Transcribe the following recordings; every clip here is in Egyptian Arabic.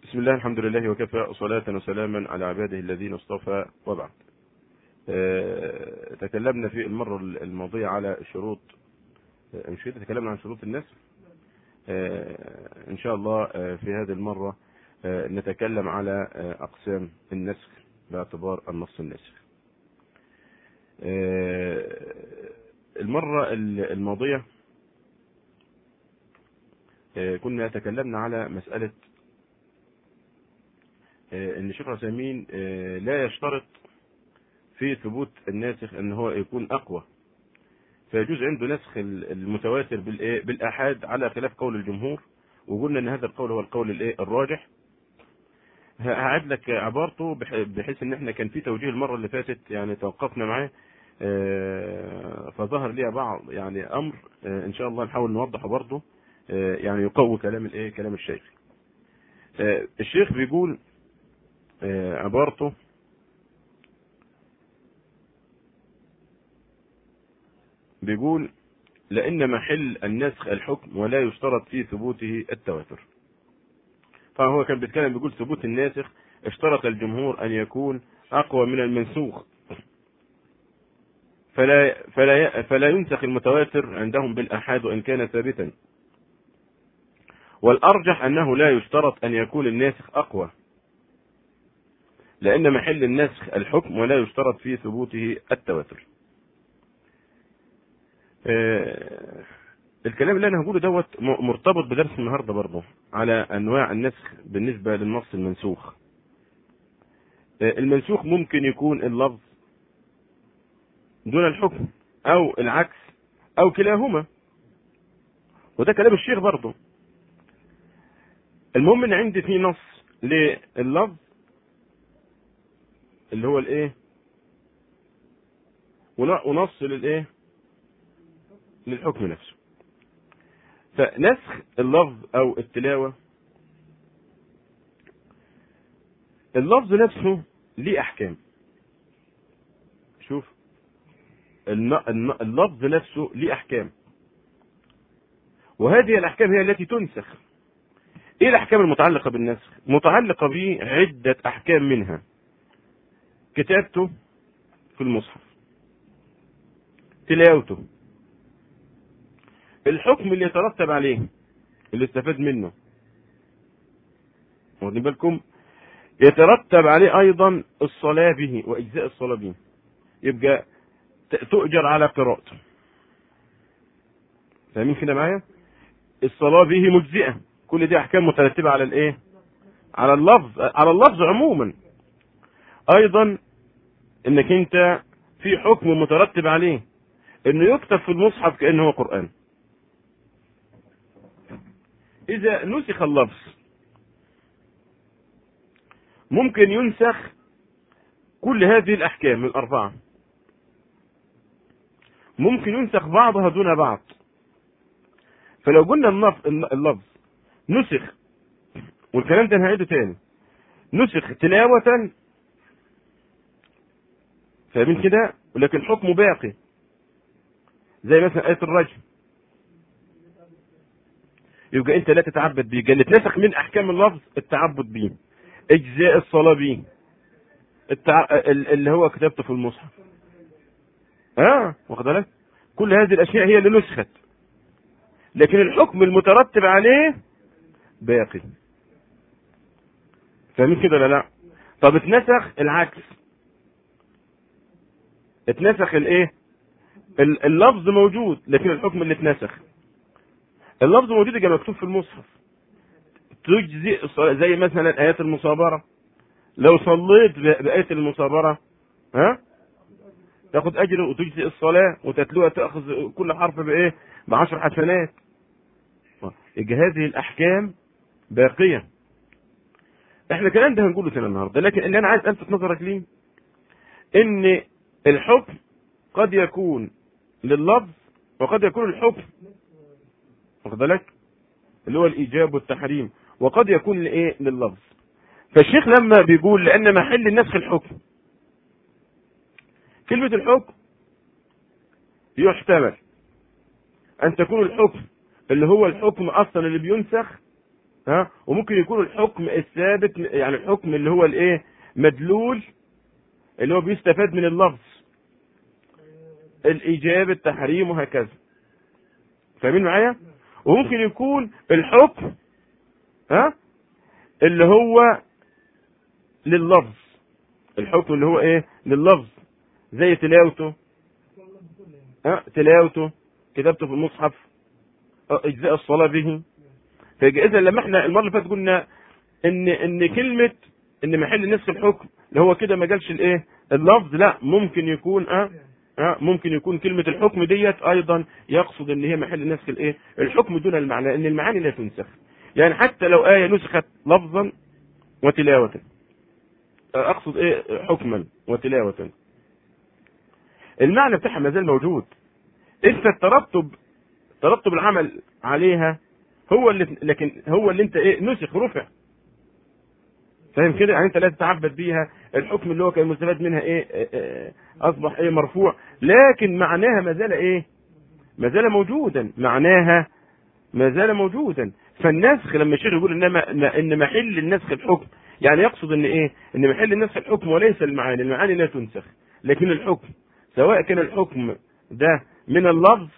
بسم الله الحمد لله وكفى صلاة وسلاما على عباده الذين اصطفى وبعد آه، تكلمنا في المرة الماضية على شروط آه، مش كده تكلمنا عن شروط النسخ آه، إن شاء الله آه، في هذه المرة آه، نتكلم على آه، أقسام النسخ باعتبار النص الناسخ آه، المرة الماضية آه، كنا تكلمنا على مسألة آه، ان الشيخ عثيمين آه، لا يشترط في ثبوت الناسخ ان هو يكون اقوى فيجوز عنده نسخ المتواتر بالايه بالاحاد على خلاف قول الجمهور وقلنا ان هذا القول هو القول الايه الراجح هعد لك عبارته بح- بحيث ان احنا كان في توجيه المره اللي فاتت يعني توقفنا معاه آه، فظهر لي بعض يعني امر آه، ان شاء الله نحاول نوضحه برضه آه، يعني يقوي كلام الايه كلام الشيخ آه، الشيخ بيقول آه، عبارته بيقول لأن محل النسخ الحكم ولا يشترط في ثبوته التواتر فهو كان بيتكلم بيقول ثبوت الناسخ اشترط الجمهور أن يكون أقوى من المنسوخ فلا فلا فلا ينسخ المتواتر عندهم بالآحاد وإن كان ثابتا والأرجح أنه لا يشترط أن يكون الناسخ أقوى لأن محل النسخ الحكم ولا يشترط في ثبوته التواتر. آه، الكلام اللي أنا هقوله دوت م- مرتبط بدرس النهارده برضه على أنواع النسخ بالنسبة للنص المنسوخ. آه، المنسوخ ممكن يكون اللفظ دون الحكم أو العكس أو كلاهما. وده كلام الشيخ برضه. المهم إن عندي في نص لللفظ اللي هو الايه ون- ونص للايه للحكم نفسه فنسخ اللفظ او التلاوة اللفظ نفسه ليه احكام شوف الن- الن- اللفظ نفسه ليه احكام وهذه الاحكام هي التي تنسخ ايه الاحكام المتعلقة بالنسخ متعلقة بعدة احكام منها كتابته في المصحف تلاوته الحكم اللي يترتب عليه اللي استفاد منه واخدين بالكم يترتب عليه ايضا الصلاه به واجزاء الصلاه به يبقى ت- تؤجر على قراءته فاهمين كده معايا الصلاه به مجزئه كل دي احكام مترتبه على الايه على اللفظ على اللفظ عموما ايضا انك انت في حكم مترتب عليه انه يكتب في المصحف كانه هو قران اذا نسخ اللفظ ممكن ينسخ كل هذه الاحكام الاربعه ممكن ينسخ بعضها دون بعض فلو قلنا النف- اللفظ نسخ والكلام ده هنعيده تاني نسخ تلاوة فاهمين كده ولكن حكمه باقي زي مثلا آية الرجم يبقى انت لا تتعبد بيه قال اتنسخ من احكام اللفظ التعبد بيه اجزاء الصلاة بيه التع... ال- اللي هو كتابته في المصحف اه واخد بالك كل هذه الاشياء هي اللي نسخت لكن الحكم المترتب عليه باقي فاهمين كده ولا لا طب اتنسخ العكس اتنسخ الايه ال- اللفظ موجود لكن الحكم اللي اتنسخ اللفظ موجود يبقى مكتوب في المصحف تجزئ الصلاة زي مثلا ايات المصابره لو صليت ب- بايه المصابره ها تاخد اجر وتجزئ الصلاه وتتلوها تاخذ كل حرف بايه بعشر حسنات يبقى هذه الاحكام باقيه احنا الكلام ده هنقوله تاني النهارده لكن اللي انا عايز الفت نظرك ليه ان الحكم قد يكون لللفظ وقد يكون الحكم واخد بالك اللي هو الايجاب والتحريم وقد يكون لايه لللفظ فالشيخ لما بيقول لان محل النسخ الحكم كلمة الحكم يحتمل ان تكون الحكم اللي هو الحكم اصلا اللي بينسخ ها وممكن يكون الحكم الثابت يعني الحكم اللي هو الايه مدلول اللي هو بيستفاد من اللفظ الايجاب التحريم وهكذا فاهمين معايا وممكن يكون الحكم ها اللي هو لللفظ الحكم اللي هو ايه لللفظ زي تلاوته ها تلاوته كتابته في المصحف اجزاء الصلاه به فاذا لما احنا المره اللي فاتت قلنا ان ان كلمه ان محل نسخ الحكم اللي هو كده ما جالش الايه اللفظ لا ممكن يكون اه اه ممكن يكون كلمة الحكم ديت أيضا يقصد إن هي محل نسخ الإيه؟ الحكم دون المعنى، إن المعاني لا تنسخ. يعني حتى لو آية نسخت لفظا وتلاوة. أقصد إيه؟ حكما وتلاوة. المعنى بتاعها ما زال موجود. أنت الترتب ترتب العمل عليها هو اللي لكن هو اللي أنت إيه؟ نسخ رفع. فاهم كده؟ يعني أنت لا تتعبد بيها الحكم اللي هو كان مستفاد منها إيه؟ إيه إيه اصبح ايه مرفوع لكن معناها ما زال ايه ما زال موجودا معناها ما زال موجودا فالنسخ لما الشيخ يقول انما ان محل النسخ الحكم يعني يقصد ان ايه ان محل النسخ الحكم وليس المعاني المعاني لا تنسخ لكن الحكم سواء كان الحكم ده من اللفظ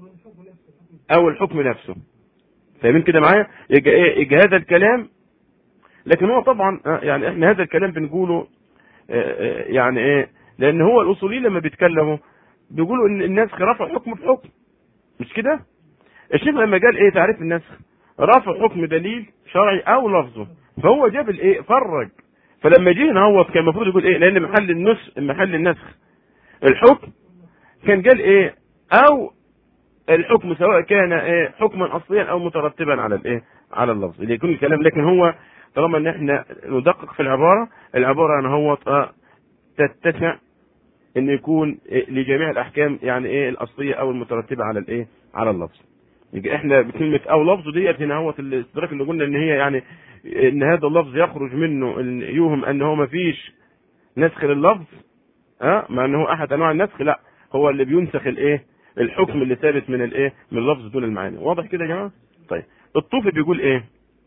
او الحكم نفسه فاهمين كده معايا يجي ايه يجي هذا الكلام لكن هو طبعا يعني احنا هذا الكلام بنقوله يعني ايه لان هو الاصوليين لما بيتكلموا بيقولوا ان النسخ رفع حكم بحكم مش كده الشيخ لما قال ايه تعريف النسخ رفع حكم دليل شرعي او لفظه فهو جاب الايه فرج فلما جه نهوض كان المفروض يقول ايه لان محل النسخ محل النسخ الحكم كان قال ايه او الحكم سواء كان ايه حكما اصليا او مترتبا على الايه على اللفظ اللي يكون الكلام لكن هو طالما ان احنا ندقق في العباره العباره نهوض اه تتسع ان يكون لجميع الاحكام يعني ايه الاصليه او المترتبه على الايه على اللفظ يبقى احنا بكلمه او لفظ ديت هنا هو الاستدراك اللي قلنا ان هي يعني ان هذا اللفظ يخرج منه إن يوهم ان هو ما فيش نسخ لللفظ ها مع ان هو احد انواع النسخ لا هو اللي بينسخ الايه الحكم اللي ثابت من الايه من اللفظ دون المعاني واضح كده يا جماعه طيب الطوفي بيقول ايه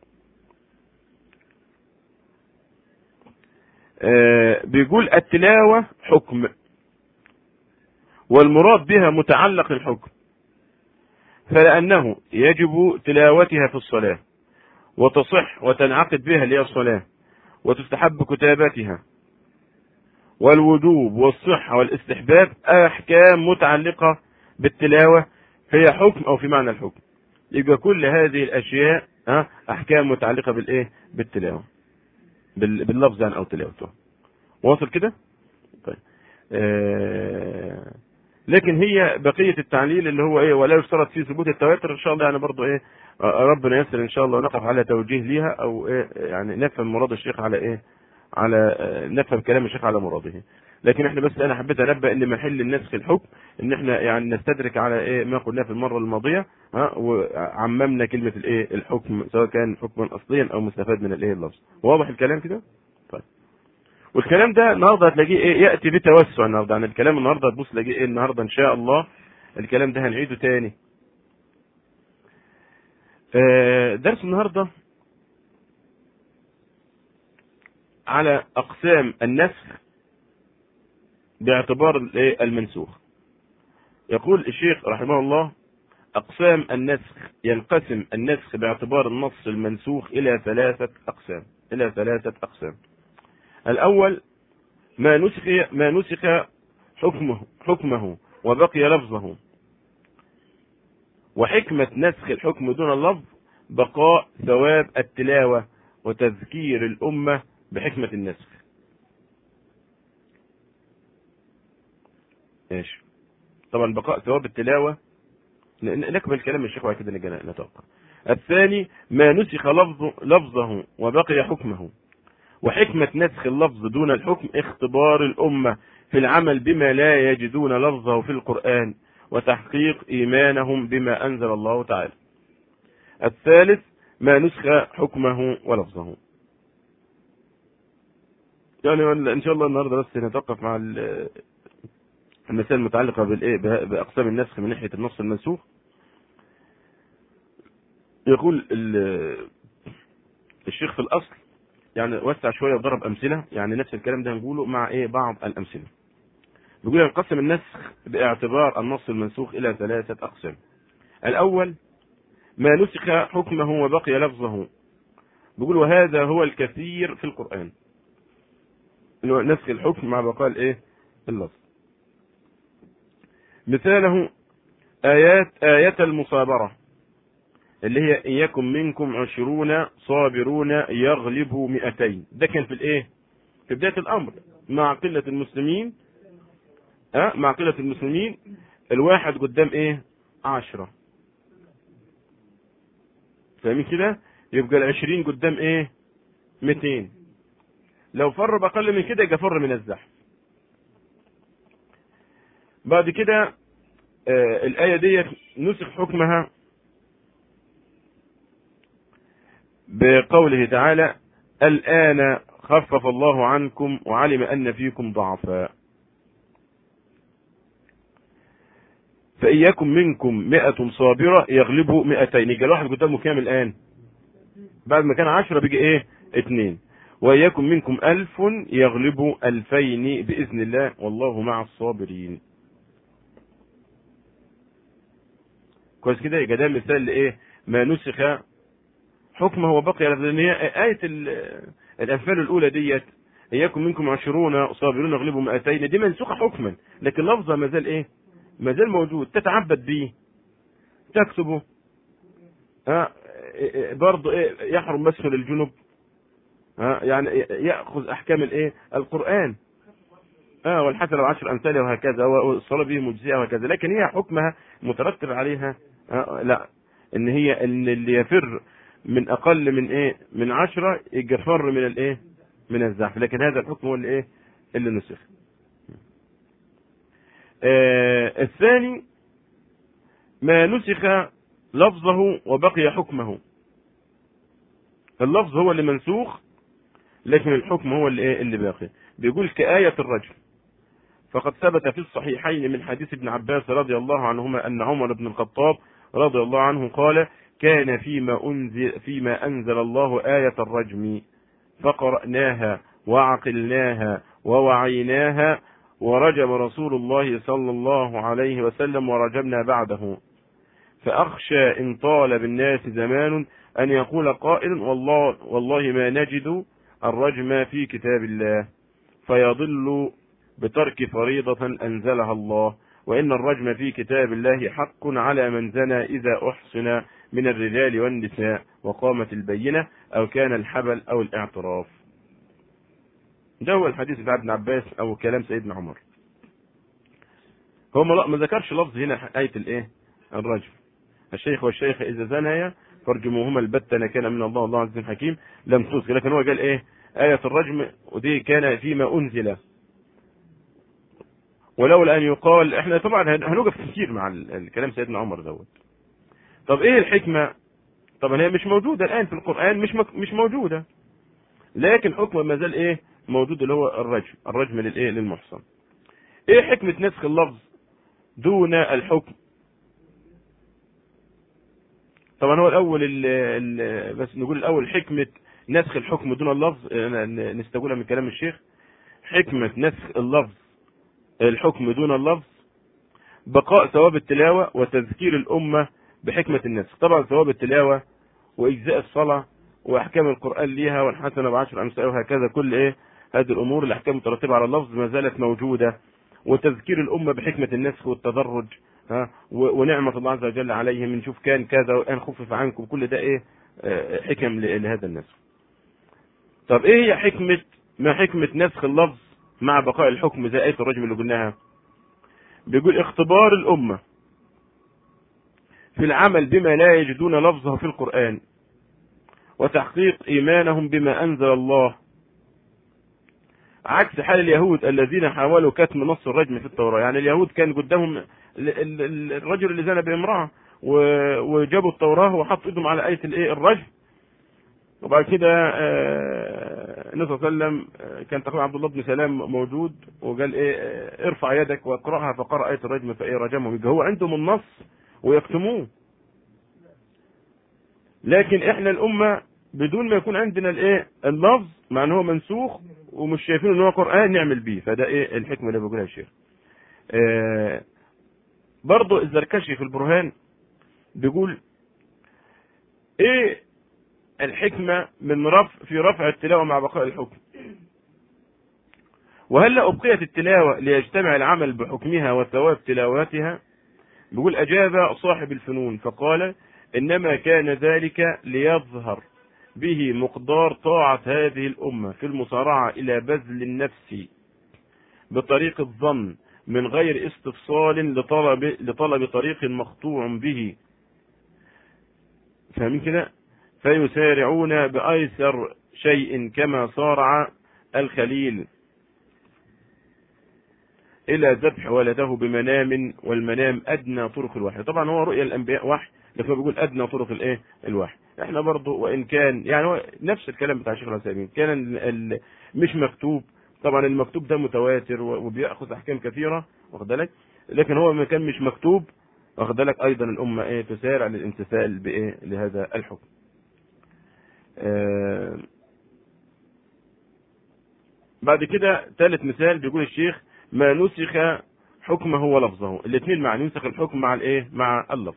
آه بيقول التلاوه حكم والمراد بها متعلق الحكم فلأنه يجب تلاوتها في الصلاة وتصح وتنعقد بها اللي هي الصلاة وتستحب كتابتها والوجوب والصحة والاستحباب أحكام متعلقة بالتلاوة هي حكم أو في معنى الحكم يبقى كل هذه الأشياء أحكام متعلقة بالإيه؟ بالتلاوة باللفظ يعني أو تلاوته واصل كده؟ طيب آه لكن هي بقية التعليل اللي هو ايه ولا يشترط فيه ثبوت التواتر ان شاء الله يعني برضه ايه ربنا يسر ان شاء الله ونقف على توجيه ليها او ايه يعني نفهم مراد الشيخ على ايه على نفهم كلام الشيخ على مراده لكن احنا بس انا حبيت انبه ان محل النسخ الحكم ان احنا يعني نستدرك على ايه ما قلناه في المره الماضيه ها وعممنا كلمه الايه الحكم سواء كان حكما اصليا او مستفاد من الايه اللفظ واضح الكلام كده طيب والكلام ده النهارده هتلاقيه ايه ياتي بتوسع النهارده يعني الكلام النهارده هتبص تلاقيه ايه النهارده ان شاء الله الكلام ده هنعيده تاني آه درس النهارده على اقسام النسخ باعتبار المنسوخ يقول الشيخ رحمه الله اقسام النسخ ينقسم النسخ باعتبار النص المنسوخ الى ثلاثه اقسام الى ثلاثه اقسام الأول ما نسخ ما نسخ حكمه حكمه وبقي لفظه وحكمة نسخ الحكم دون اللفظ بقاء ثواب التلاوة وتذكير الأمة بحكمة النسخ ماشي طبعا بقاء ثواب التلاوة نكمل كلام الشيخ وبعد كده نتوقع الثاني ما نسخ لفظه, لفظه وبقي حكمه وحكمة نسخ اللفظ دون الحكم اختبار الأمة في العمل بما لا يجدون لفظه في القرآن وتحقيق إيمانهم بما أنزل الله تعالى الثالث ما نسخ حكمه ولفظه يعني إن شاء الله النهاردة بس نتوقف مع المسائل المتعلقة بالإيه بأقسام النسخ من ناحية النص المنسوخ يقول الشيخ في الاصل يعني وسع شويه وضرب امثله يعني نفس الكلام ده هنقوله مع ايه بعض الامثله بيقول ينقسم النسخ باعتبار النص المنسوخ الى ثلاثه اقسام الاول ما نسخ حكمه وبقي لفظه بيقول وهذا هو الكثير في القران اللي هو نسخ الحكم مع بقاء الايه اللفظ مثاله آيات آية المصابرة اللي هي إن يكن منكم عشرون صابرون يغلبوا مئتين ده كان في الإيه؟ في بداية الأمر مع قلة المسلمين أه؟ مع قلة المسلمين الواحد قدام إيه؟ عشرة فاهمين كده؟ يبقى العشرين قدام إيه؟ مئتين لو فر بأقل من كده يبقى فر من الزحف بعد كده آه الآية ديت نسخ حكمها بقوله تعالى الآن خفف الله عنكم وعلم أن فيكم ضعفاء فإن يكن منكم مئة صابرة يغلبوا مئتين يبقى الواحد قدامه كام الآن بعد ما كان عشرة بيجي إيه اتنين وإن يكن منكم ألف يغلبوا ألفين بإذن الله والله مع الصابرين كويس كده يبقى ده مثال لايه ما نسخ حكمه وبقي لان هي ايه الانفال الاولى ديت ان يكن منكم عشرون صابرون يغلبوا 200 دي منسوخه حكما لكن لفظها ما زال ايه ما زال موجود تتعبد به تكتبه ها برضه ايه يحرم مسح للجنب ها يعني ياخذ احكام الايه القران اه والحسنه بعشر امثالها وهكذا والصلاه به مجزئه وهكذا لكن هي حكمها مترتب عليها آه لا ان هي ان اللي يفر من اقل من ايه من عشرة يفر من الايه من الزحف لكن هذا الحكم هو اللي ايه اللي نسخ آه الثاني ما نسخ لفظه وبقي حكمه اللفظ هو اللي منسوخ لكن الحكم هو اللي ايه اللي باقي بيقول كآية الرجل فقد ثبت في الصحيحين من حديث ابن عباس رضي الله عنهما أن عمر بن الخطاب رضي الله عنه قال كان فيما أنزل, فيما أنزل الله آية الرجم فقرأناها وعقلناها ووعيناها ورجم رسول الله صلى الله عليه وسلم ورجمنا بعده فأخشى إن طال بالناس زمان أن يقول قائل والله, والله ما نجد الرجم في كتاب الله فيضل بترك فريضة أنزلها الله وإن الرجم في كتاب الله حق على من زنى إذا أحسن من الرجال والنساء وقامت البينة أو كان الحبل أو الاعتراف ده هو الحديث بتاع ابن عباس أو كلام سيدنا عمر هو ما ذكرش لفظ هنا آية الإيه الرجم الشيخ والشيخة إذا زنيا فارجموهما البتة كان من الله الله عز حكيم لم تذكر لكن هو قال إيه آية الرجم ودي كان فيما أنزل ولولا ان يقال احنا طبعا هنوقف كتير مع الكلام سيدنا عمر دوت طب ايه الحكمه طبعا هي مش موجوده الان في القران مش مش موجوده لكن حكم ما زال ايه موجود اللي هو الرجم الرجم للايه للمحصن ايه حكمه نسخ اللفظ دون الحكم طبعا هو الاول ال ال بس نقول الاول حكمه نسخ الحكم دون اللفظ نستقولها من كلام الشيخ حكمه نسخ اللفظ الحكم دون اللفظ بقاء ثواب التلاوة وتذكير الأمة بحكمة النسخ طبعا ثواب التلاوة وإجزاء الصلاة وأحكام القرآن ليها والحسنة بعشر أمثال وهكذا كل إيه هذه الأمور الأحكام المترتبة على اللفظ ما زالت موجودة وتذكير الأمة بحكمة النسخ والتدرج ها ونعمة الله عز وجل عليهم نشوف كان كذا والآن خفف عنكم كل ده إيه حكم لهذا النسخ طب إيه هي حكمة ما حكمة نسخ اللفظ مع بقاء الحكم زي آية الرجم اللي قلناها بيقول اختبار الأمة في العمل بما لا يجدون لفظه في القرآن وتحقيق إيمانهم بما أنزل الله عكس حال اليهود الذين حاولوا كتم نص الرجم في التوراة يعني اليهود كان قدامهم الرجل اللي زنى بامرأة وجابوا التوراة وحطوا ايدهم على آية الايه الرجم وبعد كده النبي صلى الله عليه وسلم كان تقريبا عبد الله بن سلام موجود وقال ايه ارفع يدك واقراها فقرأ آية الرجم فايه رجمهم يبقى هو عندهم النص ويكتموه لكن احنا الأمة بدون ما يكون عندنا الايه اللفظ مع ان هو منسوخ ومش شايفين ان هو قران نعمل بيه فده ايه الحكمه اللي بيقولها الشيخ آه برضه الزركشي في البرهان بيقول ايه الحكمه من رفع في رفع التلاوه مع بقاء الحكم وهل أبقيت التلاوة ليجتمع العمل بحكمها وثواب تلاوتها بيقول أجاب صاحب الفنون فقال إنما كان ذلك ليظهر به مقدار طاعة هذه الأمة في المصارعة إلى بذل النفس بطريق الظن من غير استفصال لطلب لطلب طريق مقطوع به فاهمين كده فيسارعون بأيسر شيء كما صارع الخليل إلى ذبح ولده بمنام والمنام أدنى طرق الوحي طبعا هو رؤيا الأنبياء وحي لكن هو بيقول أدنى طرق الإيه الوحي احنا برضو وإن كان يعني هو نفس الكلام بتاع شيخ العثيمين كان ال ال مش مكتوب طبعا المكتوب ده متواتر وبيأخذ أحكام كثيرة واخد بالك لكن هو ما كان مش مكتوب واخد بالك أيضا الأمة إيه تسارع للامتثال بإيه لهذا الحكم آه بعد كده ثالث مثال بيقول الشيخ ما نسخ حكمه ولفظه الاثنين مع نسخ الحكم مع الايه مع اللفظ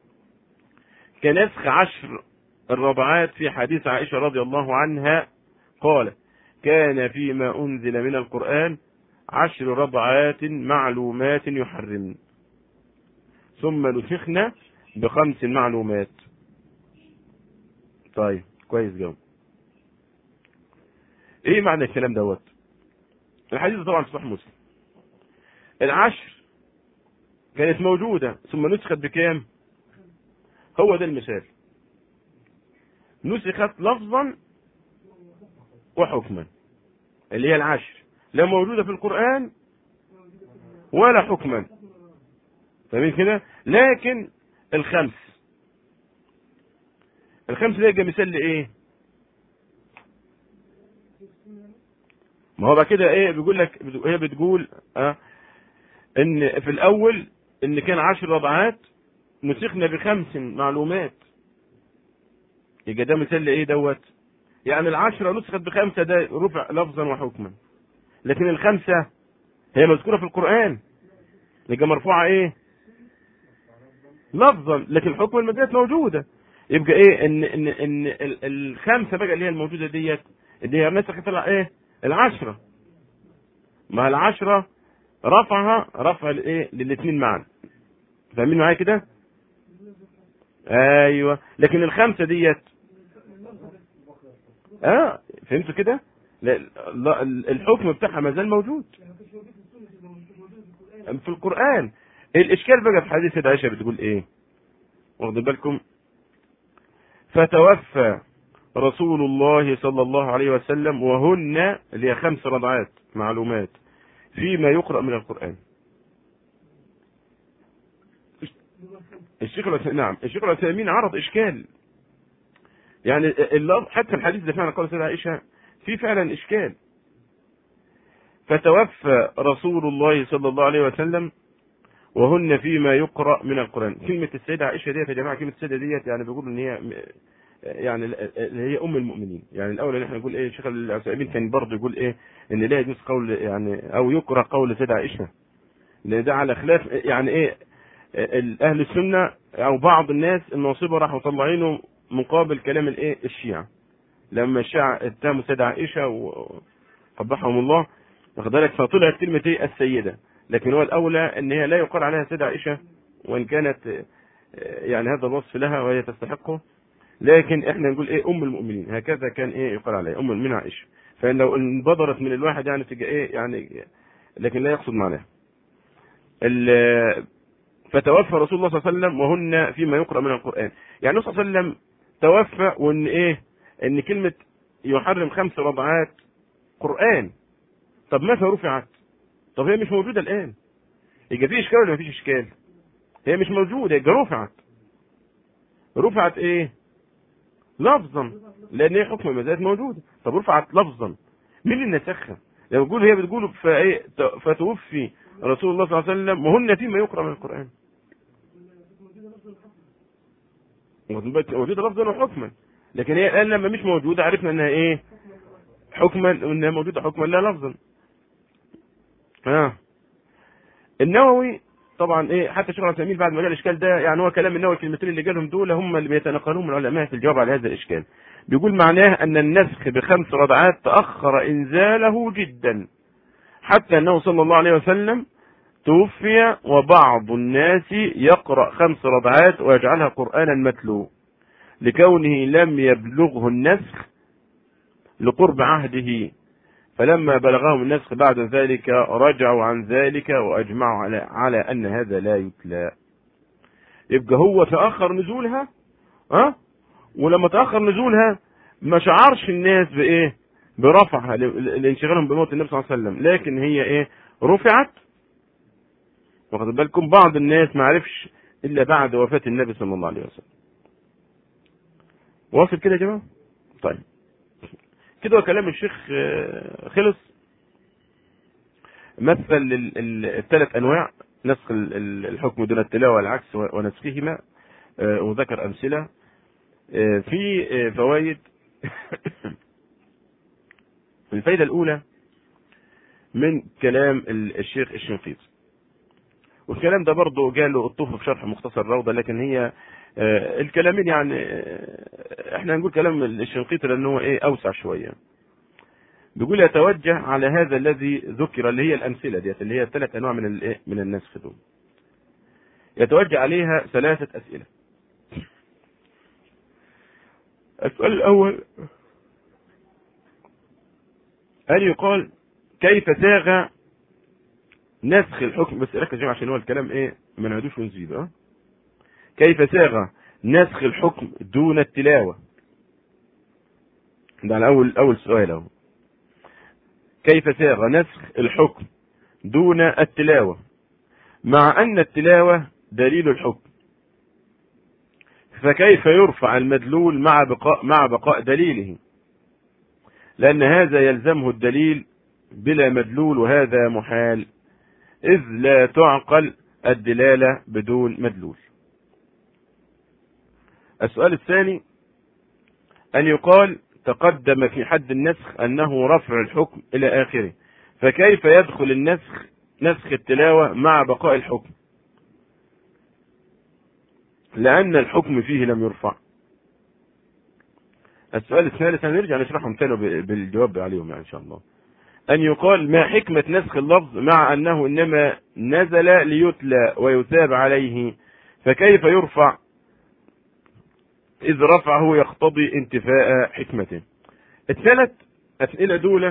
كنسخ عشر الرضعات في حديث عائشة رضي الله عنها قال كان فيما أنزل من القرآن عشر رضعات معلومات يحرمن ثم نسخنا بخمس معلومات طيب كويس جو ايه معنى الكلام دوت الحديث طبعا في صحيح مسلم العشر كانت موجودة ثم نسخت بكام هو ده المثال نسخت لفظا وحكما اللي هي العشر لا موجودة في القرآن ولا حكما فاهمين كده لكن الخمس الخمس ده مثال لايه ما هو بقى كده ايه بيقول لك هي بتقول اه ان في الاول ان كان عشر رضعات نسخنا بخمس معلومات يبقى ده مثال لايه دوت يعني العشرة نسخت بخمسة ده رفع لفظا وحكما لكن الخمسة هي مذكورة في القرآن يبقى مرفوعة ايه لفظا لكن الحكم المجازات موجودة يبقى ايه ان ان ان الخمسة بقى اللي هي الموجودة ديت اللي هي نسخت ايه العشرة ما العشرة رفعها رفع الايه للاثنين معا فاهمين معايا كده ايوه لكن الخمسه ديت اه فهمتوا كده لا لا الحكم بتاعها ما زال موجود في القران الاشكال بقى في حديث عائشه بتقول ايه واخدين بالكم فتوفى رسول الله صلى الله عليه وسلم وهن اللي هي خمس رضعات معلومات فيما يقرأ من القرآن الشيخ نعم الشيخ العثيمين عرض إشكال يعني حتى الحديث ده فعلا قال سيدة عائشة في فعلا إشكال فتوفى رسول الله صلى الله عليه وسلم وهن فيما يقرأ من القرآن كلمة السيدة عائشة ديت يا جماعة كلمة السيدة ديت يعني بيقولوا إن هي يعني اللي هي ام المؤمنين يعني الاول ان احنا نقول ايه الشيخ العثيمين كان برضه يقول ايه ان لا يجوز قول يعني او يكره قول سيدة عائشه لان ده على خلاف يعني ايه اهل السنه او بعض الناس الناصبه راحوا مطلعينه مقابل كلام الايه الشيعه لما الشيعه اتهموا سيدة عائشه وقبحهم الله واخد بالك فطلعت كلمه ايه السيده لكن هو الاولى ان هي لا يقال عليها سيدة عائشه وان كانت يعني هذا الوصف لها وهي تستحقه لكن احنا نقول ايه ام المؤمنين هكذا كان ايه يقال عليها ام المؤمنين عائشه فان لو انبدرت من الواحد يعني تبقى ايه يعني لكن لا يقصد معناها فتوفى رسول الله صلى الله عليه وسلم وهن فيما يقرا من القران يعني الرسول صلى الله عليه وسلم توفى وان ايه ان كلمه يحرم خمس رضعات قران طب متى رفعت طب هي مش موجوده الان يبقى في اشكال ولا ما فيش اشكال هي مش موجوده يبقى رفعت رفعت ايه لفظا لان هي حكم المزايد موجوده طب رفعت لفظا مين اللي نسخها لو بتقول هي بتقول فايه فتوفي رسول الله صلى الله عليه وسلم وهن فيما يقرا من القران موجوده لفظا وحكما لكن هي الان لما مش موجوده عرفنا انها ايه حكما انها موجوده حكما لا لفظا اه النووي طبعا ايه حتى شيخ العثيمين بعد ما جاء الاشكال ده يعني هو كلام النووي الكلمتين اللي جالهم دول هم اللي بيتناقلهم من العلماء في الجواب على هذا الاشكال بيقول معناه ان النسخ بخمس رضعات تاخر انزاله جدا حتى انه صلى الله عليه وسلم توفي وبعض الناس يقرا خمس رضعات ويجعلها قرانا متلو لكونه لم يبلغه النسخ لقرب عهده فلما بلغهم النسخ بعد ذلك رجعوا عن ذلك واجمعوا على على ان هذا لا يتلى يبقى هو تاخر نزولها ها ولما تاخر نزولها ما شعرش الناس بايه برفعها لانشغالهم بموت النبي صلى الله عليه وسلم لكن هي ايه رفعت واخد بالكم بعض الناس ما عرفش الا بعد وفاه النبي صلى الله عليه وسلم واصل كده يا جماعه طيب كده كلام الشيخ خلص مثل الثلاث انواع نسخ الحكم دون التلاوه والعكس ونسخهما وذكر امثله في فوائد الفائده الاولى من كلام الشيخ الشنقيطي والكلام ده برضه جاله الطوف في شرح مختصر الروضه لكن هي الكلامين يعني احنا هنقول كلام الشنقيطي لانه هو ايه اوسع شويه بيقول يتوجه على هذا الذي ذكر اللي هي الامثله ديت اللي هي ثلاث انواع من الايه من النسخ دول يتوجه عليها ثلاثه اسئله السؤال الاول هل يقال كيف ساغ نسخ الحكم بس ركز عشان هو الكلام ايه ما نعدوش ونزيد اه كيف ساغ نسخ الحكم دون التلاوة ده على أول أول سؤال أهو كيف ساغ نسخ الحكم دون التلاوة مع أن التلاوة دليل الحكم فكيف يرفع المدلول مع بقاء مع بقاء دليله لأن هذا يلزمه الدليل بلا مدلول وهذا محال إذ لا تعقل الدلالة بدون مدلول السؤال الثاني أن يقال تقدم في حد النسخ أنه رفع الحكم إلى آخره فكيف يدخل النسخ نسخ التلاوة مع بقاء الحكم لأن الحكم فيه لم يرفع السؤال الثالث هنرجع نشرحهم تاني بالجواب عليهم يعني إن شاء الله أن يقال ما حكمة نسخ اللفظ مع أنه إنما نزل ليتلى ويثاب عليه فكيف يرفع إذ رفعه يقتضي انتفاء حكمته الثلاث أسئلة دول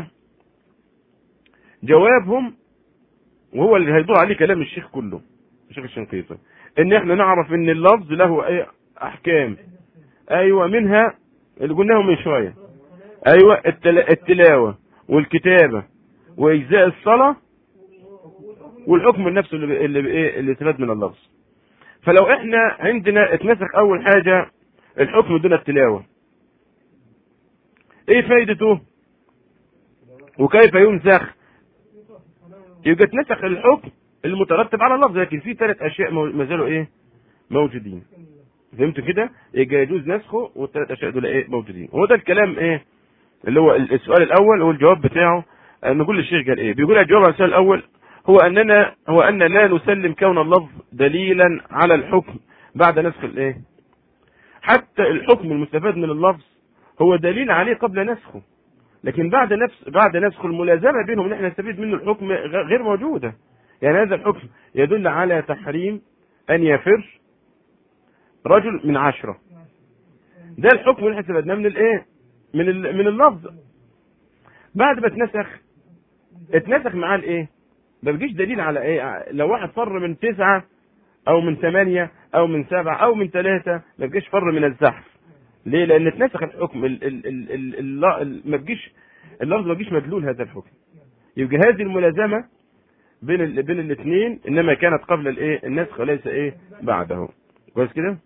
جوابهم وهو اللي هيدور عليه كلام الشيخ كله الشيخ الشنقيطي ان احنا نعرف ان اللفظ له اي احكام ايوه منها اللي قلناه من شويه ايوه التلاوه والكتابه واجزاء الصلاه والحكم نفسه اللي اللي ايه اللي استفاد من اللفظ فلو احنا عندنا اتنسخ اول حاجه الحكم دون التلاوة ايه فايدته وكيف ينسخ يبقى اتنسخ الحكم المترتب على اللفظ لكن في ثلاث اشياء ما زالوا ايه موجودين فهمتوا كده يبقى يجوز نسخه والثلاث اشياء دول ايه موجودين هو ده الكلام ايه اللي هو السؤال الاول والجواب بتاعه نقول للشيخ قال ايه بيقول الجواب على السؤال الاول هو اننا هو ان لا نسلم كون اللفظ دليلا على الحكم بعد نسخ الايه حتى الحكم المستفاد من اللفظ هو دليل عليه قبل نسخه لكن بعد نفس بعد نسخ الملازمه بينهم ان احنا نستفيد منه الحكم غير موجوده يعني هذا الحكم يدل على تحريم ان يفر رجل من عشرة ده الحكم اللي احنا استفدناه من الايه من من اللفظ بعد ما اتنسخ اتنسخ معاه الايه ما بيجيش دليل على ايه لو واحد فر من تسعة او من ثمانية او من سبعة او من ثلاثة ما بيجيش فر من الزحف ليه لان اتنسخ الحكم ال ال ال ال ال ما بيجيش اللفظ ما بيجيش مدلول هذا الحكم يبقى هذه الملازمة بين ال بين الاثنين انما كانت قبل الايه النسخ وليس ايه بعده كويس كده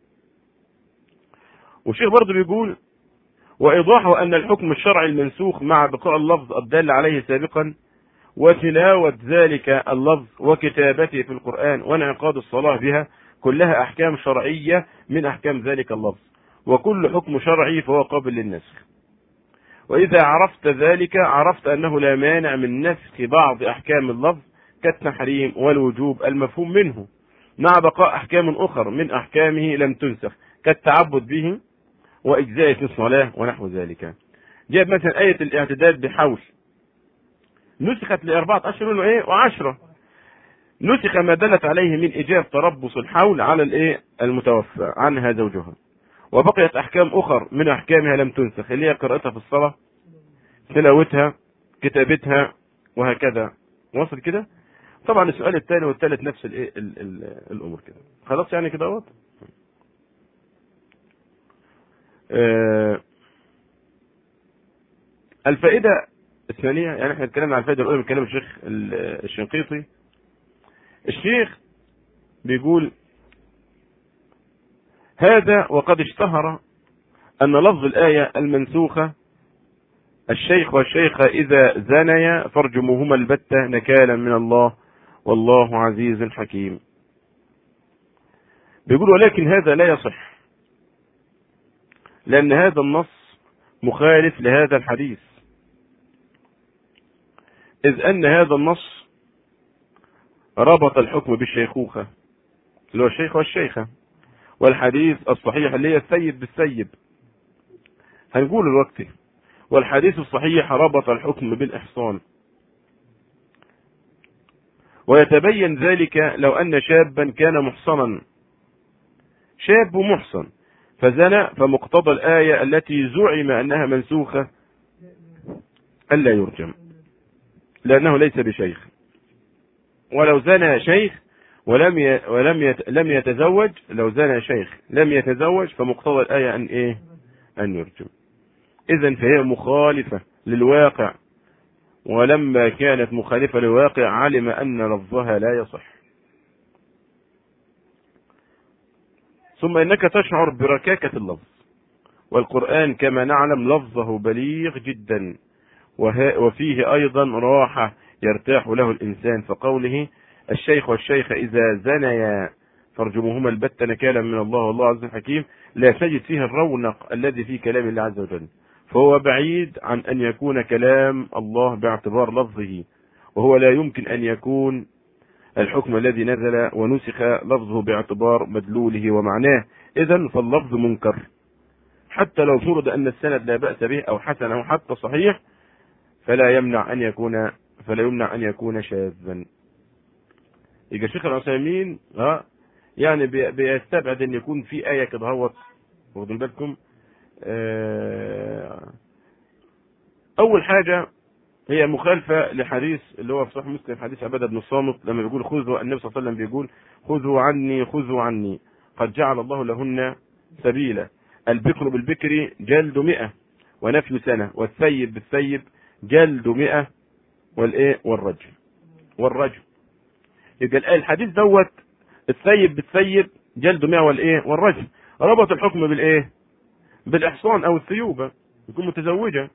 والشيخ برضه بيقول وايضاحه ان الحكم الشرعي المنسوخ مع بقاء اللفظ الدال عليه سابقا وتلاوة ذلك اللفظ وكتابته في القرآن وانعقاد الصلاة بها كلها أحكام شرعية من أحكام ذلك اللفظ وكل حكم شرعي فهو قابل للنسخ وإذا عرفت ذلك عرفت أنه لا مانع من نسخ بعض أحكام اللفظ كالتحريم والوجوب المفهوم منه مع بقاء أحكام أخر من أحكامه لم تنسخ كالتعبد به وإجزاء الصلاة ونحو ذلك جاب مثلا آية الاعتداد بحول نسخت لأربعة أشهر وإيه وعشرة نسخ ما دلت عليه من إيجاب تربص الحول على الإيه المتوفى عنها زوجها وبقيت أحكام أخر من أحكامها لم تنسخ اللي هي قراءتها في الصلاة تلاوتها كتابتها وهكذا وصل كده طبعا السؤال الثاني والثالث نفس الايه الامور كده خلاص يعني كده اهوت آه الفائده الثانيه يعني احنا اتكلمنا عن الفائده الاولى من كلام الشيخ الشنقيطي الشيخ بيقول هذا وقد اشتهر أن لفظ الآية المنسوخة الشيخ والشيخة إذا زنيا فارجموهما البتة نكالا من الله والله عزيز حكيم بيقول ولكن هذا لا يصح لأن هذا النص مخالف لهذا الحديث إذ أن هذا النص ربط الحكم بالشيخوخة اللي هو الشيخ والشيخة والحديث الصحيح اللي هي السيد بالسيب هنقول الوقت والحديث الصحيح ربط الحكم بالإحصان ويتبين ذلك لو أن شابا كان محصنا شاب محصن فزنى فمقتضى الآية التي زعم أنها منسوخة ألا يرجم لأنه ليس بشيخ ولو زنى شيخ ولم ي... ولم يت... لم يتزوج لو زنى شيخ لم يتزوج فمقتضى الآية أن إيه؟ أن يرجم. إذا فهي مخالفة للواقع ولما كانت مخالفة للواقع علم أن لفظها لا يصح. ثم إنك تشعر بركاكة اللفظ والقرآن كما نعلم لفظه بليغ جدا وه... وفيه أيضا راحة يرتاح له الإنسان فقوله الشيخ والشيخة إذا زنيا فارجموهما البتة نكالا من الله والله عز حكيم لا تجد فيه الرونق الذي في كلام الله عز وجل فهو بعيد عن أن يكون كلام الله باعتبار لفظه وهو لا يمكن أن يكون الحكم الذي نزل ونسخ لفظه باعتبار مدلوله ومعناه إذا فاللفظ منكر حتى لو فرض أن السند لا بأس به أو حسن أو حتى صحيح فلا يمنع أن يكون فلا يمنع أن يكون شاذا يبقى الشيخ العثيمين ها يعني بيستبعد ان يكون في ايه كده هوت واخدين بالكم آه اول حاجه هي مخالفه لحديث اللي هو في صحيح مسلم حديث عباده بن الصامت لما بيقول خذوا النبي صلى الله عليه وسلم بيقول خذوا عني خذوا عني قد جعل الله لهن سبيلا البكر بالبكر جلد مئة ونفي سنة والثيب بالثيب جلد مئة والايه والرجم والرجم يبقى الحديث دوت الثيب بالثيب جلده 100 والايه والرجم ربط الحكم بالايه بالاحصان او الثيوبه يكون متزوجه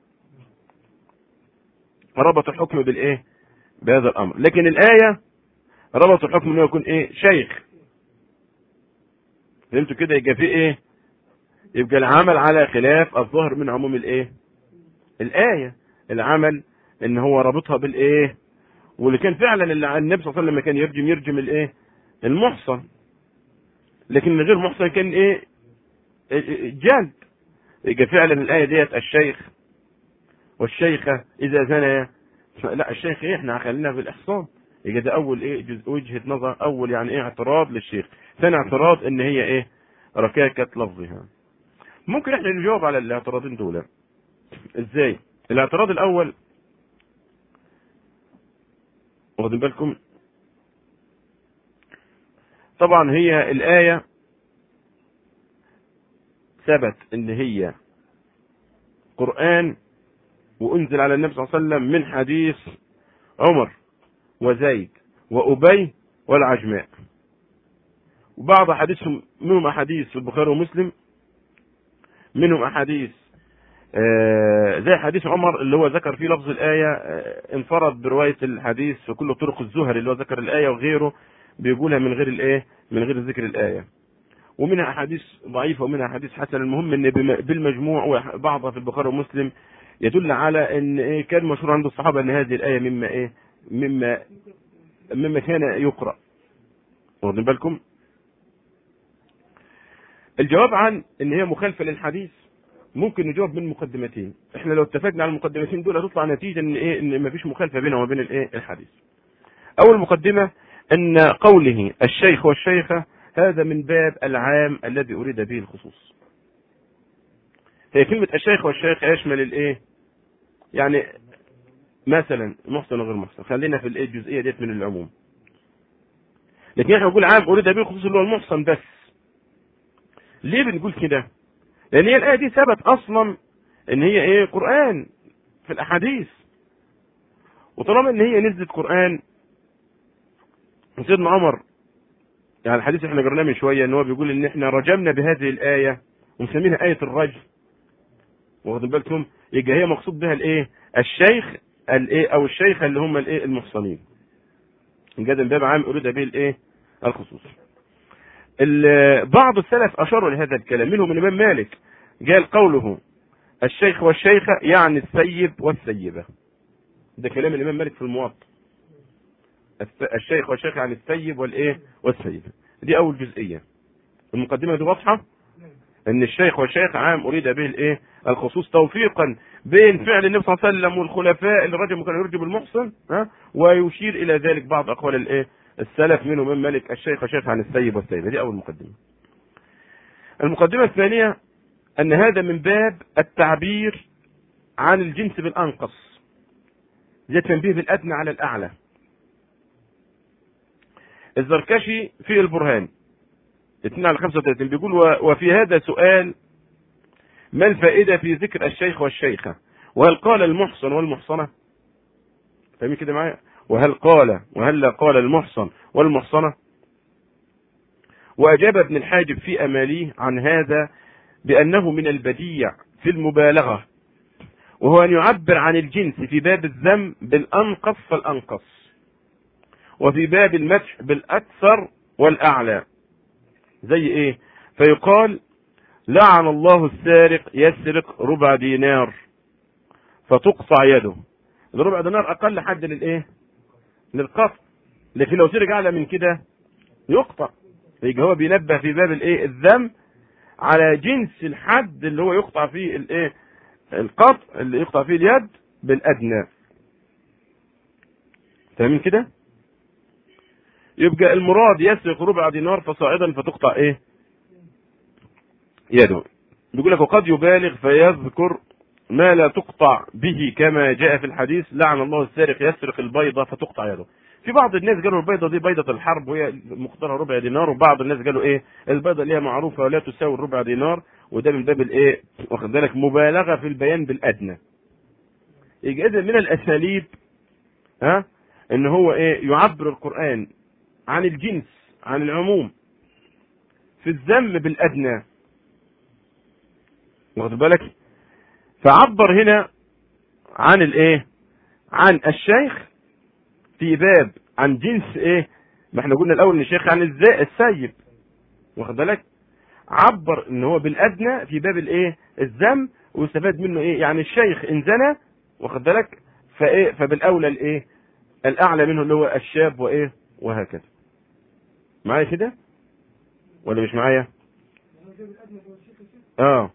ربط الحكم بالايه بهذا الامر لكن الايه ربط الحكم انه يكون ايه شيخ فهمتوا كده يبقى في ايه يبقى العمل على خلاف الظاهر من عموم الايه الايه العمل ان هو رابطها بالايه واللي كان فعلا اللي النبي صلى الله عليه وسلم كان يرجم يرجم الايه المحصن لكن من غير محصن كان ايه جلد يبقى فعلا الايه ديت الشيخ والشيخه اذا زنيا لا الشيخ ايه احنا خلينا في الاحصان يبقى ده اول ايه جزء وجهه نظر اول يعني ايه اعتراض للشيخ ثاني اعتراض ان هي ايه ركاكه لفظها ممكن احنا نجاوب على الاعتراضين دول ازاي الاعتراض الاول واخدين بالكم طبعا هي الآية ثبت ان هي قرآن وانزل على النبي صلى الله عليه وسلم من حديث عمر وزيد وأبي والعجماء وبعض أحاديثهم منهم أحاديث في البخاري ومسلم منهم أحاديث زي حديث عمر اللي هو ذكر فيه لفظ الآية انفرد برواية الحديث في كل طرق الزهري اللي هو ذكر الآية وغيره بيقولها من غير الإيه؟ من غير ذكر الآية. ومنها احاديث ضعيفه ومنها احاديث حسنه المهم ان بالمجموع وبعضها في البخاري ومسلم يدل على ان ايه كان مشهور عند الصحابه ان هذه الايه مما ايه مما مما كان يقرا واخدين بالكم الجواب عن ان هي مخالفه للحديث ممكن نجاوب من مقدمتين احنا لو اتفقنا على المقدمتين دول هتطلع نتيجه ان ايه ان مفيش مخالفه بينها وبين الايه الحديث اول مقدمه ان قوله الشيخ والشيخه هذا من باب العام الذي اريد به الخصوص هي كلمة الشيخ والشيخ يشمل الايه؟ يعني مثلا محسن وغير محسن خلينا في الايه الجزئية ديت من العموم لكن احنا بنقول عام اريد به الخصوص اللي هو المحسن بس ليه بنقول كده؟ لان هي الايه دي ثبت اصلا ان هي ايه قران في الاحاديث وطالما ان هي نزلت قران سيدنا عمر يعني الحديث احنا قرناه من شويه ان هو بيقول ان احنا رجمنا بهذه الايه ومسمينها ايه الرجم واخدين بالكم يبقى هي مقصود بها الايه الشيخ الايه او الشيخه اللي هم الايه المحصنين جدا باب عام اريد به الايه الخصوص بعض السلف اشاروا لهذا الكلام منهم الامام مالك قال قوله الشيخ والشيخه يعني السيب والسيبه ده كلام الامام مالك في الموطأ الشيخ والشيخ يعني السيب والايه والسيبه دي اول جزئيه المقدمه دي واضحه ان الشيخ والشيخ عام اريد به الايه الخصوص توفيقا بين فعل النبي صلى الله عليه وسلم والخلفاء اللي الرجل كان يرجب المحسن ها ويشير الى ذلك بعض اقوال الايه السلف منهم من ملك الشيخ والشيخ عن السيب والسيبه دي اول مقدمه المقدمه الثانيه ان هذا من باب التعبير عن الجنس بالانقص زي تنبيه بالادنى على الاعلى الزركشي في البرهان 2 على 35 بيقول وفي هذا سؤال ما الفائدة في ذكر الشيخ والشيخة وهل قال المحصن والمحصنة فاهمين كده معايا وهل قال وهل قال المحصن والمحصنة وأجاب ابن الحاجب في أماليه عن هذا بأنه من البديع في المبالغة وهو أن يعبر عن الجنس في باب الذم بالأنقص فالأنقص وفي باب المدح بالأكثر والأعلى زي إيه فيقال لعن الله السارق يسرق ربع دينار فتقطع يده الربع دينار أقل حد للإيه للقطع لكن لو سرق أعلى من كده يقطع يبقى هو بينبه في باب الايه الذم على جنس الحد اللي هو يقطع فيه الايه القطع اللي يقطع فيه اليد بالادنى فاهمين كده يبقى المراد يسرق ربع دينار فصاعدا فتقطع ايه يده بيقول لك وقد يبالغ فيذكر ما لا تقطع به كما جاء في الحديث لعن الله السارق يسرق البيضة فتقطع يده في بعض الناس قالوا البيضة دي بيضة الحرب وهي مقدارها ربع دينار وبعض الناس قالوا ايه البيضة اللي هي معروفة ولا تساوي الربع دينار وده من باب الايه واخد بالك مبالغة في البيان بالادنى يجي اذا من الاساليب ها ان هو ايه يعبر القرآن عن الجنس عن العموم في الذم بالادنى واخد بالك فعبر هنا عن الايه عن الشيخ في باب عن جنس ايه ما احنا قلنا الاول ان الشيخ عن ازاي السيب واخد بالك عبر ان هو بالادنى في باب الايه الذم واستفاد منه ايه يعني الشيخ ان زنى واخد بالك فايه فبالاولى الايه الاعلى منه اللي هو الشاب وايه وهكذا معايا كده ولا مش معايا اه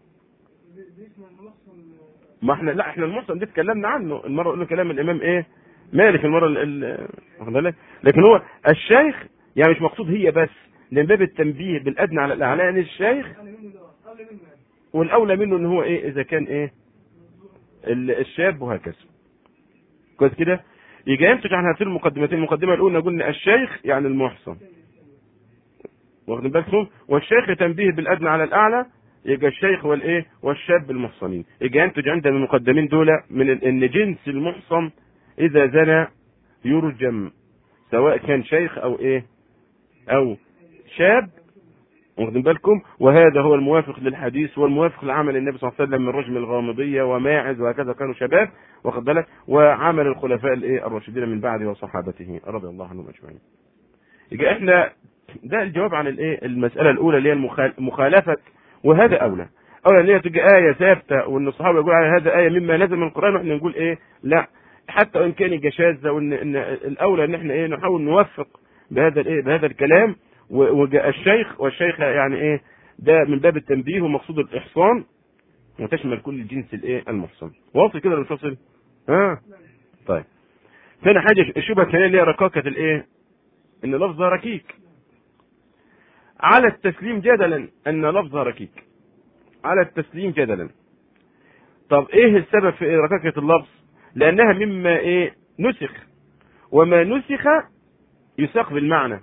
ما احنا لا احنا المحصن دي اتكلمنا عنه المره قلنا كلام الامام ايه مالك المره واخد بالك لكن هو الشيخ يعني مش مقصود هي بس لان باب التنبيه بالادنى على الاعلى يعني الشيخ والاولى منه ان هو ايه اذا كان ايه الشاب وهكذا كويس كده يجي ينتج عن هاتين المقدمتين المقدمه الاولى قلنا الشيخ يعني المحصن واخدين بالكم والشيخ تنبيه بالادنى على الاعلى يبقى الشيخ والايه والشاب المحصنين يبقى ينتج عندنا المقدمين دول من ان جنس المحصن اذا زنى يرجم سواء كان شيخ او ايه او شاب واخدين بالكم وهذا هو الموافق للحديث والموافق لعمل النبي صلى الله عليه وسلم من رجم الغامضيه وماعز وهكذا كانوا شباب واخد بالك وعمل الخلفاء الايه الراشدين من بعده وصحابته رضي الله عنهم اجمعين. يبقى احنا ده الجواب عن الايه المساله الاولى اللي هي مخالفه وهذا اولى اولى ان هي تجي ايه ثابته وان الصحابه يقولوا على هذا ايه مما نزل من القران واحنا نقول ايه لا حتى وان كان يجي شاذه وان إن الاولى ان احنا ايه نحاول نوفق بهذا الايه بهذا الكلام وجاء الشيخ والشيخ يعني ايه ده من باب التنبيه ومقصود الاحصان وتشمل كل الجنس الايه المحصن واصل كده ولا مش ها طيب ثاني حاجه الشبهه الثانيه اللي هي ركاكه الايه ان لفظها ركيك على التسليم جدلا ان لفظها ركيك على التسليم جدلا طب ايه السبب في ركاكه اللفظ لانها مما ايه نسخ وما نسخ يساق بالمعنى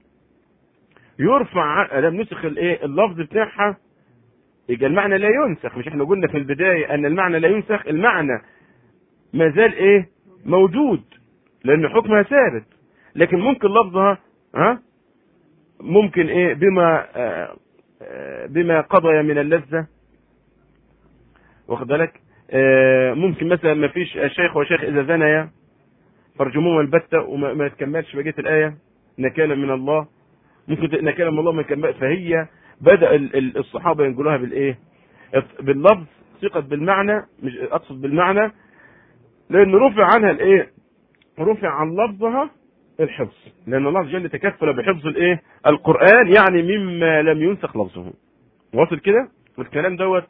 يرفع لم نسخ الايه اللفظ بتاعها يبقى المعنى لا ينسخ مش احنا قلنا في البدايه ان المعنى لا ينسخ المعنى ما زال ايه موجود لان حكمها ثابت لكن ممكن لفظها ها ممكن ايه بما آه بما قضي من اللذه واخد بالك آه ممكن مثلا ما فيش الشيخ والشيخ اذا زنيا فرجموهم البتة وما تكملش بقيه الايه نكالا من الله ممكن نكالا من الله ما يكمل فهي بدا الصحابه ينقلوها بالايه باللفظ ثقت بالمعنى مش اقصد بالمعنى لان رفع عنها الايه رفع عن لفظها الحفظ لان الله جل تكفل بحفظ الايه القران يعني مما لم ينسخ لفظه واصل كده والكلام دوت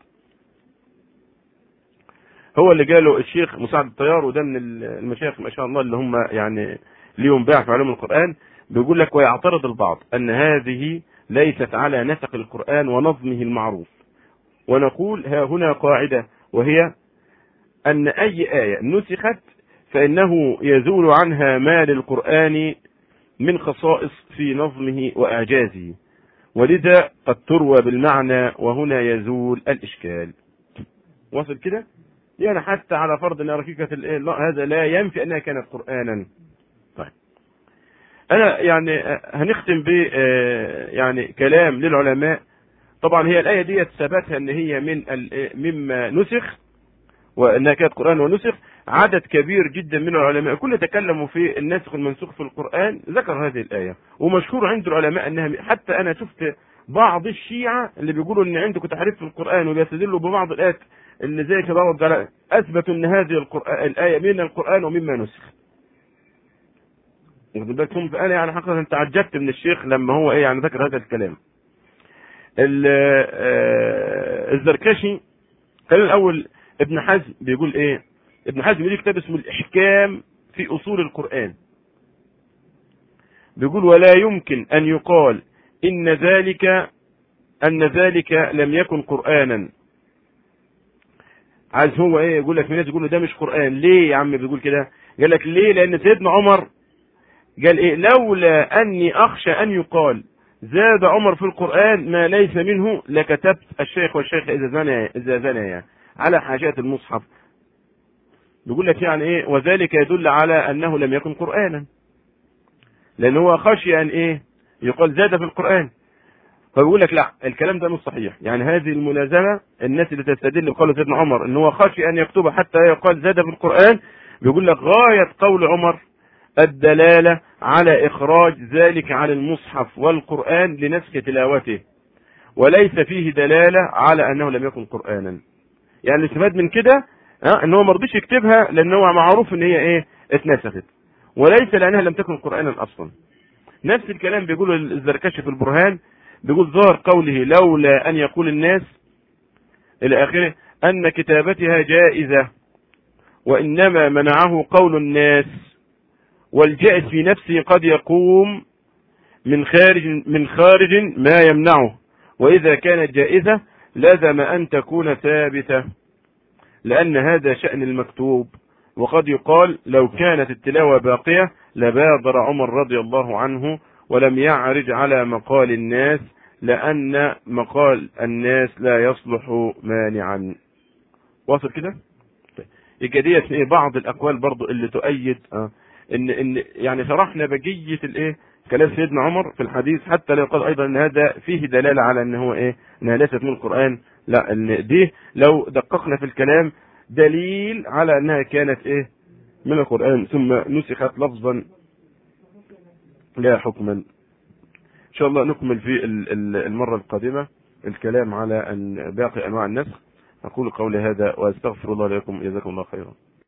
هو اللي قاله الشيخ مساعد الطيار وده من المشايخ ما شاء الله اللي هم يعني ليهم باع في علوم القران بيقول لك ويعترض البعض ان هذه ليست على نسق القران ونظمه المعروف ونقول ها هنا قاعده وهي ان اي ايه نسخت فانه يزول عنها ما للقران من خصائص في نظمه واعجازه ولذا قد تروى بالمعنى وهنا يزول الاشكال واصل كده يعني حتى على فرض ان ركيكه الايه هذا لا ينفي انها كانت قرانا طيب انا يعني هنختم ب يعني كلام للعلماء طبعا هي الايه ديت ثبتها ان هي من مما نسخ وانها كانت قران ونسخ عدد كبير جدا من العلماء كل تكلموا في الناسخ والمنسوخ في القران ذكر هذه الايه ومشهور عند العلماء انها حتى انا شفت بعض الشيعة اللي بيقولوا ان عندكم تحريف في القران وبيستدلوا ببعض الايات اللي زي كده قال اثبتوا ان هذه القرآن الايه من القران ومما نسخ واخد بالكم فانا يعني حقيقه تعجبت من الشيخ لما هو ايه يعني ذكر هذا الكلام الزركشي كان الاول ابن حزم بيقول ايه ابن حزم ليه كتاب اسمه الاحكام في اصول القران بيقول ولا يمكن ان يقال ان ذلك ان ذلك لم يكن قرانا عايز هو ايه يقول لك في ناس يقولوا ده مش قران ليه يا عم بيقول كده قال لك ليه لان سيدنا عمر قال ايه لولا اني اخشى ان يقال زاد عمر في القران ما ليس منه لكتبت الشيخ والشيخ اذا زنيا اذا زنيا على حاجات المصحف بيقول لك يعني ايه وذلك يدل على انه لم يكن قرانا لان هو خشي ان ايه يقال زاد في القران فبيقول لك لا الكلام ده مش صحيح يعني هذه الملازمه الناس اللي تستدل بقول سيدنا عمر ان هو خشي ان يكتب حتى يقال زاد في القران بيقول لك غايه قول عمر الدلاله على اخراج ذلك عن المصحف والقران لنسخ تلاوته وليس فيه دلاله على انه لم يكن قرانا يعني الاستفاد من كده ها ان هو ما رضيش يكتبها لان هو معروف ان هي ايه اتنسخت وليس لانها لم تكن قرانا اصلا نفس الكلام بيقوله الزركشي في البرهان بيقول ظاهر قوله لولا ان يقول الناس الى اخره ان كتابتها جائزه وانما منعه قول الناس والجائز في نفسه قد يقوم من خارج من خارج ما يمنعه واذا كانت جائزه لزم ان تكون ثابته لان هذا شان المكتوب وقد يقال لو كانت التلاوه باقيه لبادر عمر رضي الله عنه ولم يعرج على مقال الناس لأن مقال الناس لا يصلح مانعا واصل كده يبقى ديت ايه بعض الاقوال برضو اللي تؤيد اه ان ان يعني شرحنا بقيه الايه كلام سيدنا عمر في الحديث حتى لو قال ايضا ان هذا فيه دلاله على ان هو ايه انها ليست من القران لا ان دي لو دققنا في الكلام دليل على انها كانت ايه من القران ثم نسخت لفظا لا حكما شاء الله نكمل في ال- ال- المرة القادمة الكلام على أن باقي أنواع النسخ أقول قولي هذا وأستغفر الله لكم جزاكم الله خيرا